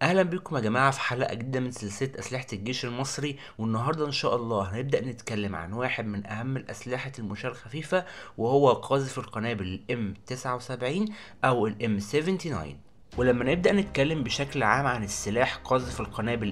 اهلا بكم يا جماعه في حلقه جديده من سلسله اسلحه الجيش المصري والنهارده ان شاء الله هنبدا نتكلم عن واحد من اهم الاسلحه المشاة الخفيفه وهو قاذف القنابل الام 79 او الام 79 ولما نبدأ نتكلم بشكل عام عن السلاح قاذف القنابل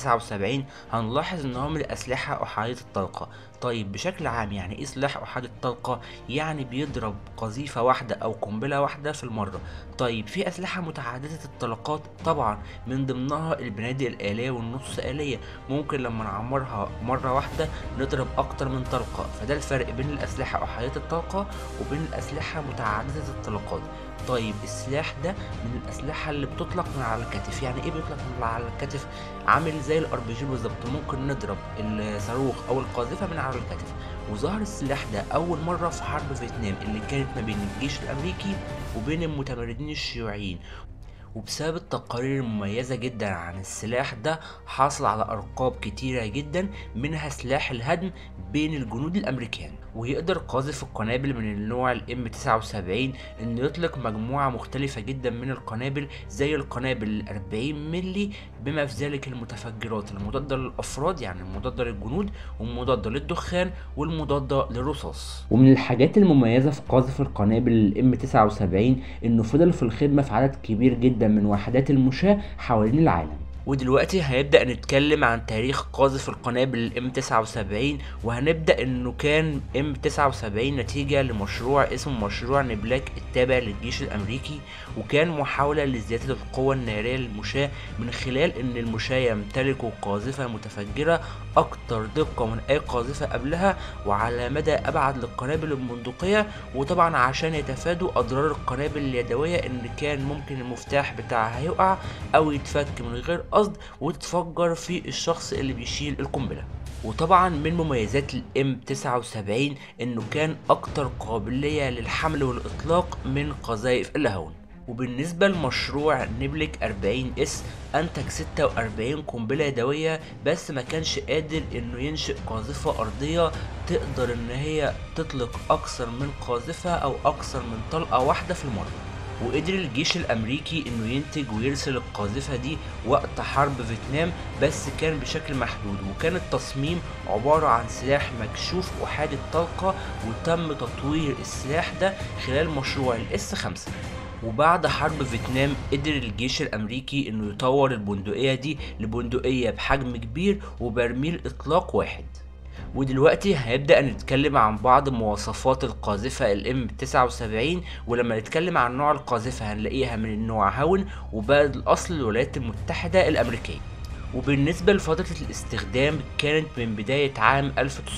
M79 هنلاحظ ان هو من الأسلحة أحادية الطلقة طيب بشكل عام يعني ايه سلاح أحادي الطلقة؟ يعني بيضرب قذيفة واحدة أو قنبلة واحدة في المرة طيب في أسلحة متعددة الطلقات طبعا من ضمنها البنادق الآلية والنص آلية ممكن لما نعمرها مرة واحدة نضرب أكتر من طلقة فده الفرق بين الأسلحة أحادية الطلقة وبين الأسلحة متعددة الطلقات طيب السلاح ده من الاسلحه اللي بتطلق من على الكتف يعني ايه بيطلق من على الكتف عامل زي الار بي جي بالظبط ممكن نضرب الصاروخ او القاذفه من على الكتف وظهر السلاح ده اول مره في حرب فيتنام اللي كانت ما بين الجيش الامريكي وبين المتمردين الشيوعيين وبسبب التقارير المميزة جدا عن السلاح ده حصل على أرقام كتيرة جدا منها سلاح الهدم بين الجنود الأمريكان ويقدر قاذف القنابل من النوع الام 79 انه يطلق مجموعة مختلفة جدا من القنابل زي القنابل ال 40 ملي بما في ذلك المتفجرات المضادة للأفراد يعني المضادة للجنود والمضادة للدخان والمضادة للرصاص ومن الحاجات المميزة في قاذف القنابل الام 79 انه فضل في الخدمة في عدد كبير جدا من وحدات المشاة حوالين العالم ودلوقتي هنبدأ نتكلم عن تاريخ قاذف القنابل الام 79 وهنبدأ انه كان ام 79 نتيجة لمشروع اسمه مشروع نبلاك التابع للجيش الامريكي وكان محاولة لزيادة القوة النارية للمشاة من خلال ان المشاة يمتلكوا قاذفة متفجرة اكتر دقة من اي قاذفة قبلها وعلى مدى ابعد للقنابل البندقية وطبعا عشان يتفادوا اضرار القنابل اليدوية ان كان ممكن المفتاح بتاعها يقع او يتفك من غير قصد وتتفجر في الشخص اللي بيشيل القنبله وطبعا من مميزات الام 79 انه كان اكتر قابلية للحمل والاطلاق من قذائف الهون وبالنسبة لمشروع نبلك 40 اس انتج 46 قنبلة يدوية بس ما كانش قادر انه ينشئ قاذفة ارضية تقدر ان هي تطلق اكثر من قاذفة او اكثر من طلقة واحدة في المرة وقدر الجيش الامريكي انه ينتج ويرسل القاذفة دي وقت حرب فيتنام بس كان بشكل محدود وكان التصميم عبارة عن سلاح مكشوف احادي الطلقة وتم تطوير السلاح ده خلال مشروع الاس 5 وبعد حرب فيتنام قدر الجيش الامريكي انه يطور البندقية دي لبندقية بحجم كبير وبرميل اطلاق واحد ودلوقتي هنبدأ نتكلم عن بعض مواصفات القاذفة الام 79 ولما نتكلم عن نوع القاذفة هنلاقيها من النوع هاون وبلد الأصل الولايات المتحدة الأمريكية وبالنسبة لفترة الاستخدام كانت من بداية عام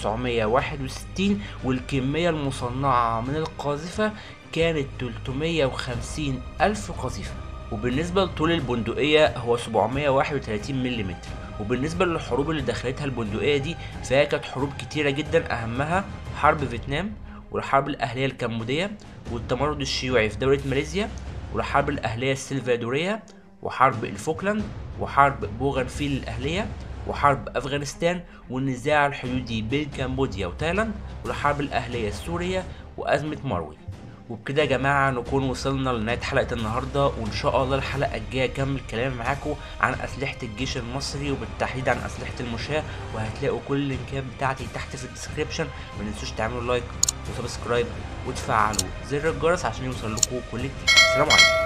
1961 والكمية المصنعة من القاذفة كانت 350 ألف قذيفة وبالنسبة لطول البندقية هو 731 ملم وبالنسبة للحروب اللي دخلتها البندقية دي فهي كانت حروب كتيرة جدا أهمها حرب فيتنام والحرب الأهلية الكمودية والتمرد الشيوعي في دولة ماليزيا والحرب الأهلية السلفادورية وحرب الفوكلاند وحرب بوغنفيل الأهلية وحرب أفغانستان والنزاع الحدودي بين كمبوديا وتايلاند والحرب الأهلية السورية وأزمة ماروي وبكده يا جماعة نكون وصلنا لنهاية حلقة النهاردة وإن شاء الله الحلقة الجاية أكمل كلامي معاكم عن أسلحة الجيش المصري وبالتحديد عن أسلحة المشاة وهتلاقوا كل اللينكات بتاعتي تحت في الديسكريبشن متنسوش تعملوا لايك وسبسكرايب وتفعلوا زر الجرس عشان يوصل لكم كل جديد السلام عليكم